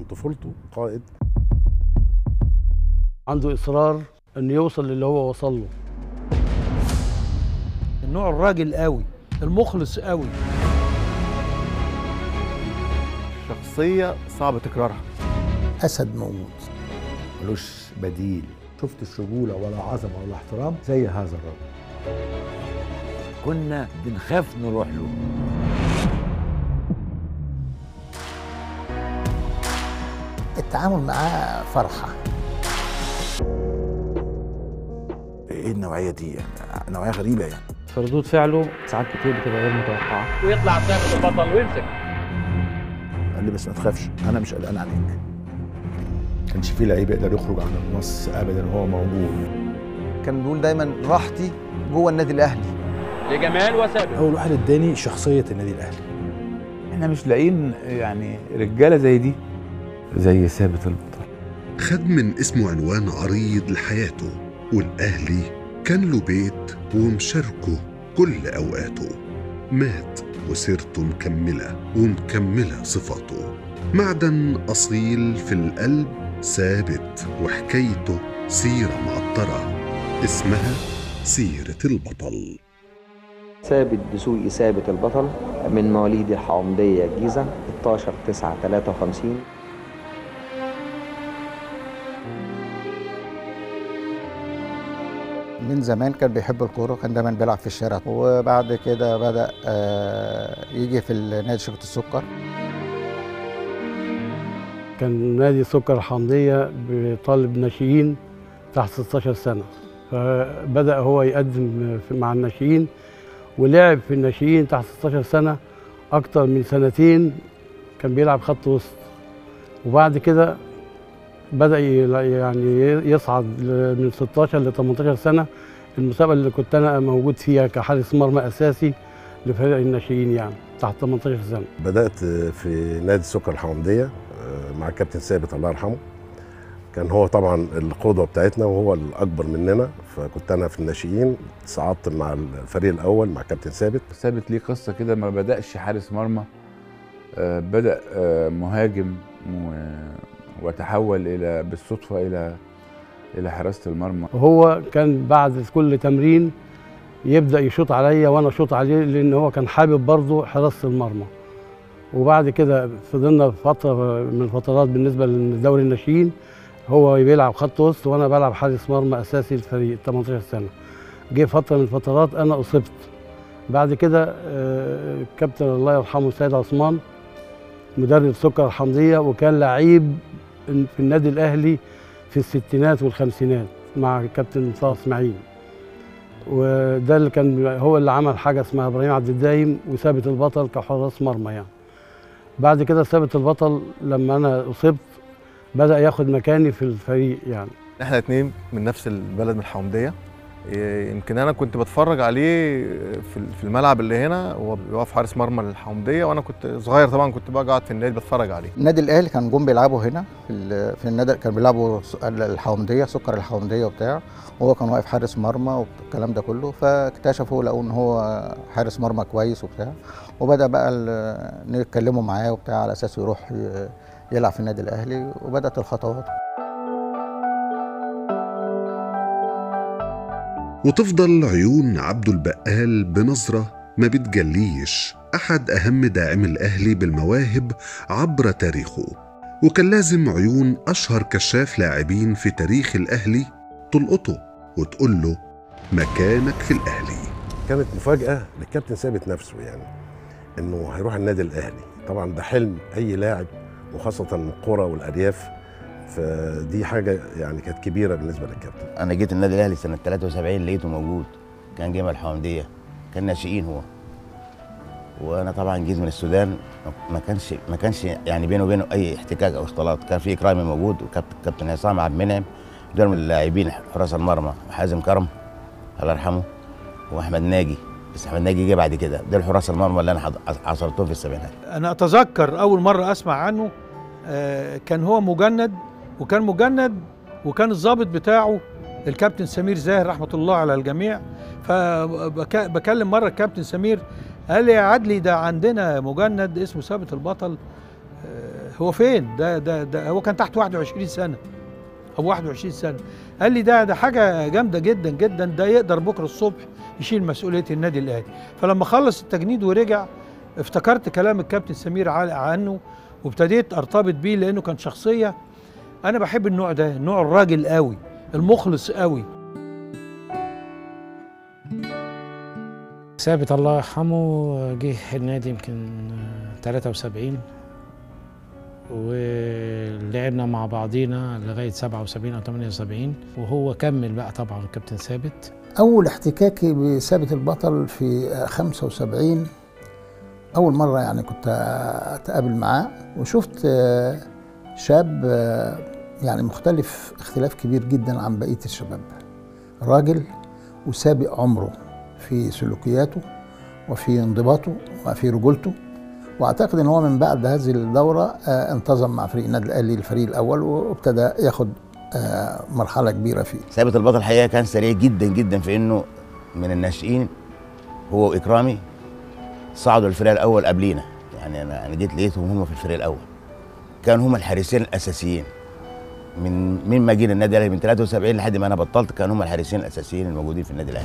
من طفولته قائد عنده اصرار انه يوصل للي هو وصل له النوع الراجل قوي المخلص قوي شخصية صعب تكرارها اسد موجود ملوش بديل شفتش رجوله ولا عظمه ولا احترام زي هذا الرجل كنا بنخاف نروح له التعامل معاه فرحه ايه النوعية دي يعني نوعية غريبة يعني في ردود فعله ساعات كتير بتبقى غير متوقعه ويطلع ثابت البطل ويمسك قال لي بس ما تخافش انا مش قلقان عليك كانش فيه لعيب يقدر يخرج عن النص ابدا هو موجود كان بيقول دايما راحتي جوه النادي الاهلي لجمال وثابت اول واحد اداني شخصيه النادي الاهلي احنا مش لاقيين يعني رجاله زي دي زي ثابت البطل خد من اسمه عنوان عريض لحياته والأهلي كان له بيت ومشاركه كل أوقاته مات وسيرته مكملة ومكملة صفاته معدن أصيل في القلب ثابت وحكايته سيرة معطرة اسمها سيرة البطل ثابت دسوقي ثابت البطل من مواليد الحومدية الجيزة 16 9 53 من زمان كان بيحب الكوره كان دايما بيلعب في الشارع وبعد كده بدا آه، يجي في نادي شركه السكر كان نادي سكر الحمدية بطالب ناشئين تحت 16 سنة فبدأ هو يقدم في- مع الناشئين ولعب في الناشئين تحت 16 سنة أكتر من سنتين كان بيلعب خط وسط وبعد كده بدأ ي- يعني يصعد ل- من 16 ل 18 سنة المسابقة اللي كنت أنا موجود فيها كحارس مرمى أساسي لفريق الناشئين يعني تحت 18 سنة بدات في نادي السكر الحمديه آه، مع كابتن ثابت الله يرحمه كان هو طبعا القدوه بتاعتنا وهو الاكبر مننا فكنت انا في الناشئين صعدت مع الفريق الاول مع كابتن ثابت ثابت ليه قصه كده ما بداش حارس مرمى آه، بدا آه، مهاجم و- وتحول الى بالصدفه الى الى حراسه المرمى وهو كان بعد كل تمرين يبدا يشوط عليا وانا اشوط عليه لان هو كان حابب برضه حراسه المرمى وبعد كده فضلنا فتره من الفترات بالنسبه لدوري الناشئين هو بيلعب خط وسط وانا بلعب حارس مرمى اساسي للفريق 18 سنه جه فتره من الفترات انا اصبت بعد كده آه، الكابتن الله يرحمه سيد عثمان مدرب سكر الحمديه وكان لعيب في النادي الاهلي في الستينات والخمسينات مع الكابتن مصطفى اسماعيل وده اللي كان هو اللي عمل حاجه اسمها ابراهيم عبد الدايم وثابت البطل كحراس مرمى يعني بعد كده ثابت البطل لما انا اصبت بدا ياخد مكاني في الفريق يعني احنا اتنين من نفس البلد من الحومدية إيه، يمكن انا كنت بتفرج عليه في في الملعب اللي هنا وهو بيقف حارس مرمى للحومدية وانا كنت صغير طبعا كنت بقى قاعد في النادي بتفرج عليه النادي الاهلي كان جم بيلعبوا هنا في, ال- في النادي كان بيلعبوا س- الحومديه سكر الحومديه وبتاع وهو كان واقف حارس مرمى والكلام ده كله فاكتشفوا لقوا ان هو حارس مرمى كويس وبتاع وبدا بقى ال- نتكلموا معاه وبتاع على اساس يروح ي- يلعب في النادي الاهلي وبدات الخطوات وتفضل عيون عبده البقال بنظرة ما بتجليش أحد أهم داعم الأهلي بالمواهب عبر تاريخه وكان لازم عيون أشهر كشاف لاعبين في تاريخ الأهلي تلقطه وتقول له مكانك في الأهلي كانت مفاجاه للكابتن ثابت نفسه يعني انه هيروح النادي الاهلي طبعا ده حلم اي لاعب وخاصه القرى والارياف فدي حاجه يعني كانت كبيره بالنسبه للكابتن انا جيت النادي الاهلي سنه 73 لقيته موجود كان جاي من الحومديه كان ناشئين هو وانا طبعا جيت من السودان ما كانش ما كانش يعني بينه وبينه اي احتكاك او اختلاط كان في اكرامي موجود وكابتن كابتن عصام عبد المنعم دول من اللاعبين حراس المرمى حازم كرم الله يرحمه واحمد ناجي بس احمد ناجي جه بعد كده دول حراس المرمى اللي انا حض- عصرتهم في السبعينات انا اتذكر اول مره اسمع عنه آه، كان هو مجند وكان مجند وكان الضابط بتاعه الكابتن سمير زاهر رحمه الله على الجميع فبكلم مره الكابتن سمير قال لي يا عدلي ده عندنا مجند اسمه ثابت البطل آه، هو فين ده ده ده هو كان تحت 21 سنه او 21 سنه قال لي ده ده حاجه جامده جدا جدا ده يقدر بكره الصبح يشيل مسؤوليه النادي الاهلي فلما خلص التجنيد ورجع افتكرت كلام الكابتن سمير علق عنه وابتديت ارتبط بيه لانه كان شخصيه انا بحب النوع ده نوع الراجل قوي المخلص قوي ثابت الله يرحمه جه النادي يمكن 73 ولعبنا مع بعضينا لغايه 77 او 78 وهو كمل بقى طبعا الكابتن ثابت أول احتكاكي بثابت البطل في 75 أول مرة يعني كنت أتقابل معاه وشفت آه، شاب آه، يعني مختلف اختلاف كبير جدا عن بقية الشباب راجل وسابق عمره في سلوكياته وفي انضباطه وفي رجولته واعتقد ان هو من بعد هذه الدوره آه، انتظم مع فريق النادي الاهلي الفريق الاول وابتدى ياخد آه، مرحله كبيره فيه ثابت البطل الحقيقه كان سريع جدا جدا في انه من الناشئين هو واكرامي صعدوا الفريق الاول قبلينا يعني انا انا جيت لقيتهم هم في الفريق الاول كانوا هم الحارسين الاساسيين من من ما جينا النادي الاهلي من 73 لحد ما انا بطلت كانوا هم الحارسين الاساسيين الموجودين في النادي الاهلي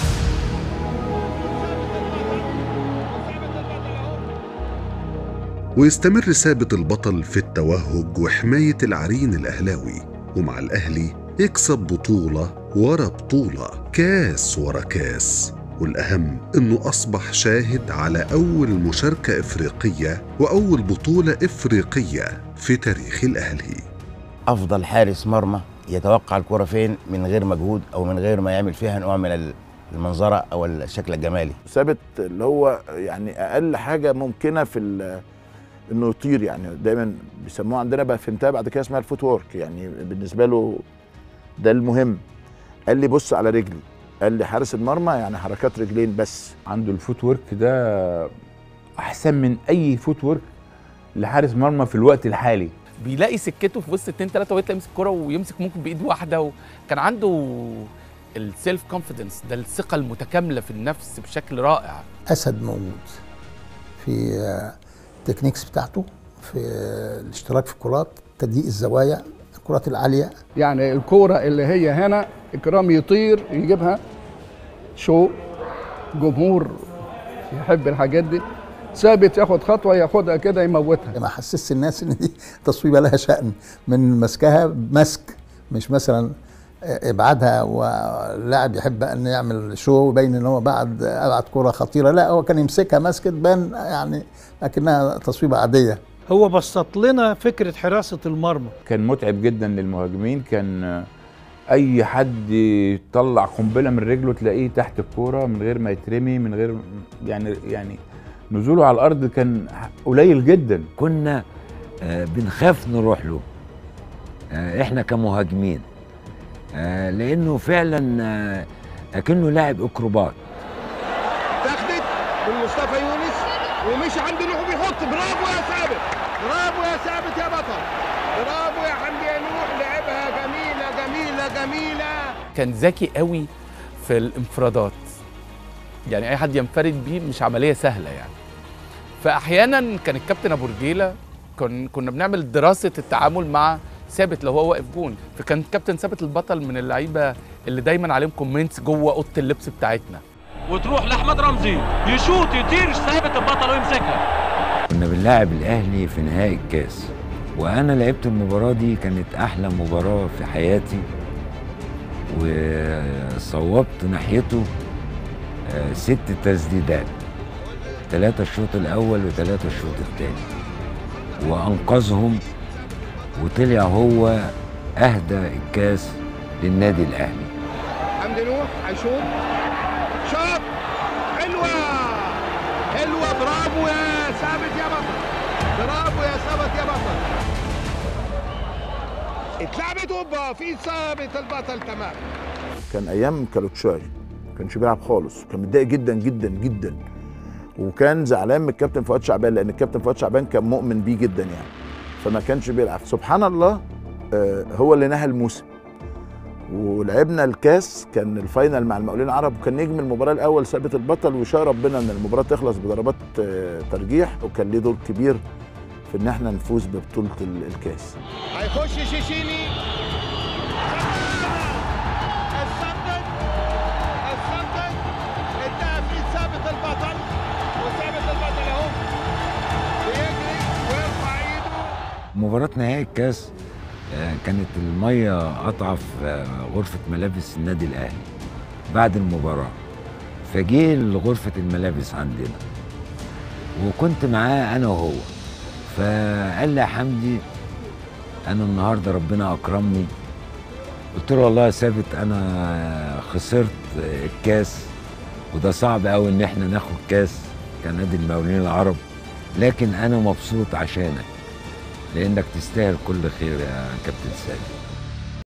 ويستمر ثابت البطل في التوهج وحماية العرين الأهلاوي ومع الأهلي يكسب بطولة ورا بطولة كاس ورا كاس والأهم إنه أصبح شاهد على أول مشاركة إفريقية وأول بطولة إفريقية في تاريخ الأهلي افضل حارس مرمى يتوقع الكره فين من غير مجهود او من غير ما يعمل فيها نوع من المنظره او الشكل الجمالي ثابت اللي هو يعني اقل حاجه ممكنه في ال- انه يطير يعني دايما بيسموها عندنا بقى فهمتها بعد كده اسمها الفوت وورك يعني بالنسبه له ده المهم قال لي بص على رجلي قال لي حارس المرمى يعني حركات رجلين بس عنده الفوت ورك ده احسن من اي فوت ورك لحارس مرمى في الوقت الحالي بيلاقي سكته في وسط اتنين تلاته ويطلع يمسك الكوره ويمسك ممكن بايد واحده وكان عنده السيلف كونفيدنس ده الثقه المتكامله في النفس بشكل رائع اسد موجود في آه، التكنيكس بتاعته في آه، الاشتراك في الكرات تضييق الزوايا الكرات العاليه يعني الكورة اللي هي هنا إكرام يطير يجيبها شو جمهور يحب الحاجات دي ثابت ياخد خطوة ياخدها كده يموتها ما حسس الناس ان دي تصويبه لها شأن من مسكها مسك مش مثلا آه، ابعادها واللاعب يحب ان يعمل شو يبين ان هو بعد ابعد كره خطيره لا هو كان يمسكها مسكت بان يعني لكنها تصويبه عاديه هو بسط لنا فكره حراسه المرمى كان متعب جدا للمهاجمين كان آه، اي حد يطلع قنبله من رجله تلاقيه تحت الكوره من غير ما يترمي من غير يعني يعني نزوله على الارض كان قليل جدا كنا آه، بنخاف نروح له آه، احنا كمهاجمين آه، لانه فعلا آه، اكنه لاعب اكروبات تاخدت من مصطفى يونس ومشي عند نوح بيحط برافو يا ثابت برافو يا ثابت يا بطل برافو يا حمدي يا نوح لعبها جميله جميله جميله كان ذكي قوي في الانفرادات يعني اي حد ينفرد بيه مش عمليه سهله يعني فاحيانا كان الكابتن ابو رجيله كن كنا بنعمل دراسه التعامل مع ثابت لو هو واقف جون فكان كابتن ثابت البطل من اللعيبه اللي دايما عليهم كومنتس جوه اوضه اللبس بتاعتنا وتروح لاحمد رمزي يشوط يطير ثابت البطل ويمسكها كنا بنلاعب الاهلي في نهائي الكاس وانا لعبت المباراه دي كانت احلى مباراه في حياتي وصوبت ناحيته آه، ست تسديدات ثلاثة الشوط الأول وثلاثة الشوط الثاني وأنقذهم وطلع هو أهدى الكاس للنادي الأهلي حمدي نوح هيشوط شوط حلوه حلوه برافو يا ثابت يا بطل برافو يا ثابت يا بطل اتلعبت اوبا في ثابت البطل تمام كان ايام كالوتشاي ما كانش بيلعب خالص كان متضايق جدا جدا جدا وكان زعلان من الكابتن فؤاد شعبان لان الكابتن فؤاد شعبان كان مؤمن بيه جدا يعني فما كانش بيلعب سبحان الله آه، هو اللي نهى الموسم ولعبنا الكاس كان الفاينل مع المقاولين العرب وكان نجم المباراه الاول ثابت البطل وشاء ربنا ان المباراه تخلص بضربات آه، ترجيح وكان ليه دور كبير في ان احنا نفوز ببطوله ال- الكاس هيخش شيشيني السدد السدد انتهى في ثابت البطل وثابت البطل اهو بيجري ويرفع ايده مباراة نهائي الكاس آه، كانت المية قطعة في آه، غرفة ملابس النادي الأهلي بعد المباراة فجه لغرفة الملابس عندنا وكنت معاه أنا وهو فقال لي يا حمدي أنا النهاردة ربنا أكرمني قلت له والله يا ثابت أنا خسرت الكاس وده صعب قوي إن إحنا ناخد كاس كنادي المقاولين العرب لكن أنا مبسوط عشانك لانك تستاهل كل خير يا كابتن سامي